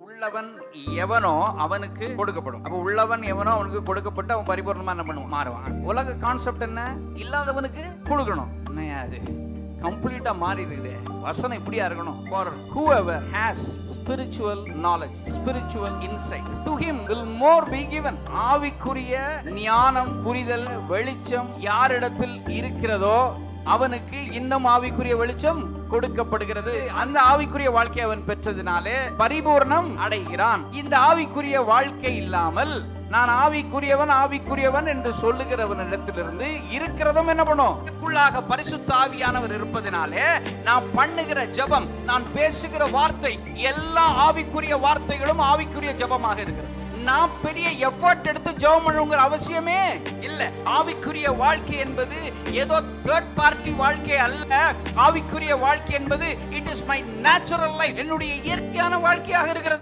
உள்ளவன் எவனோ அவனுக்கு கொடுக்கப்படும் அப்ப உள்ளவன் எவனோ அவனுக்கு கொடுக்கப்பட்டு அவன் பரிபூர்ணமா என்ன பண்ணுவான் மாறுவான் உலக கான்செப்ட் என்ன இல்லாதவனுக்கு கொடுக்கணும் என்னையா அது கம்ப்ளீட்டா மாறி இருக்குது வசனம் இப்படியா இருக்கணும் for whoever has spiritual knowledge spiritual insight to him will more be given ஆவிக்குரிய ஞானம் புரிதல் வெளிச்சம் யாரிடத்தில் இருக்கிறதோ அவனுக்கு இன்னும் ஆவிக்குரிய வெளிச்சம் கொடுக்கப்படுகிறது அந்த ஆவிக்குரிய வாழ்க்கை அவன் பெற்றதினாலே பரிபூர்ணம் அடைகிறான் இந்த ஆவிக்குரிய வாழ்க்கை இல்லாமல் நான் ஆவிக்குரியவன் ஆவிக்குரியவன் என்று சொல்லுகிறவனிடத்திலிருந்து இருக்கிறதும் என்ன பண்ணும் எனக்குள்ளாக பரிசுத்த ஆவியானவர் இருப்பதினாலே நான் பண்ணுகிற ஜெபம் நான் பேசுகிற வார்த்தை எல்லா ஆவிக்குரிய வார்த்தைகளும் ஆவிக்குரிய ஜெபமாக இருக்கிறது நான் பெரிய எஃபர்ட் எடுத்து ஜெபம் பண்ணுங்கிற அவசியமே இல்ல ஆவிக்குரிய வாழ்க்கை என்பது ஏதோ தேர்ட் பார்ட்டி வாழ்க்கை அல்ல ஆவிக்குரிய வாழ்க்கை என்பது it is my natural life என்னுடைய இயற்கையான வாழ்க்கையாக இருக்கிறது